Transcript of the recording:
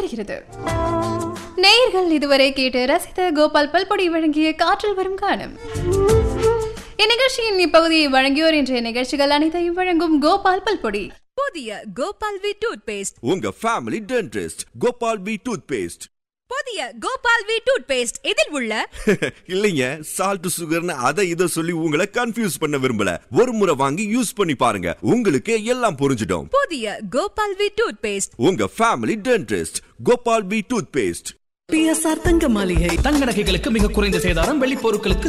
நடைபெறுகிறது நேயர்கள் இதுவரை கேட்டு ரசித்த கோபால் பல்பொடி வழங்கிய காற்றில் வரும் காலம் இந்நிகழ்ச்சியின் இப்பகுதியை வழங்கியோர் இன்றைய நிகழ்ச்சிகள் அனைத்தையும் வழங்கும் கோபால் பல்பொடி புதிய கோபால் வி டூத் பேஸ்ட் உங்க family dentist Gopal P toothpaste புதிய கோபால் வி டூத் பேஸ்ட் இதில் உள்ள இல்லைங்க சால்ட் சுகர்னு அதை இதை சொல்லி உங்களை கன்ஃபியூஸ் பண்ண விரும்பல ஒரு முறை வாங்கி யூஸ் பண்ணி பாருங்க உங்களுக்கு எல்லாம் புரிஞ்சிடும் புதிய கோபால் வி டூத் பேஸ்ட் உங்க family dentist Gopal P toothpaste PSR Thanga Maligai தங்க நகைகளுக்கு மிக குறைந்த சேதாரம் வெள்ளி பொருட்களுக்கு